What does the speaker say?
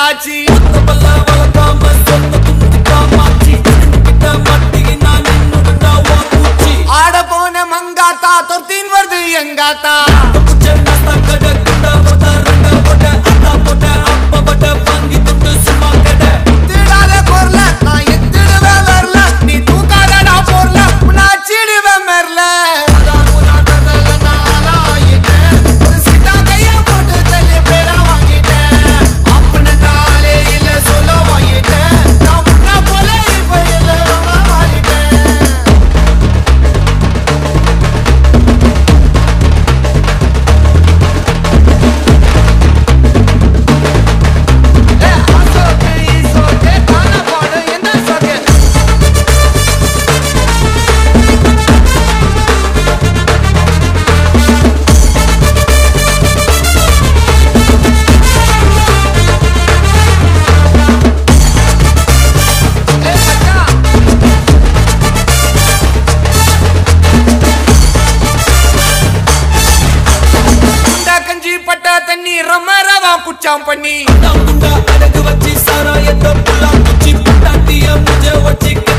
வந்தாச்சு ஆட போன மங்காத்தா தொத்தின் வருது எங்காத்தா திடாத பொருள நான் எத்திடுவேன் வரல நீ தூக்காதடா பொருள நான் சிடுவேன் மெர்ல குண்டா கஞ்சி பட்ட தண்ணி ரம ரவா குச்சாம் பண்ணி அடகு வச்சு சாராயத்தை புல்லா குச்சி புட்டாட்டிய முஜ வச்சு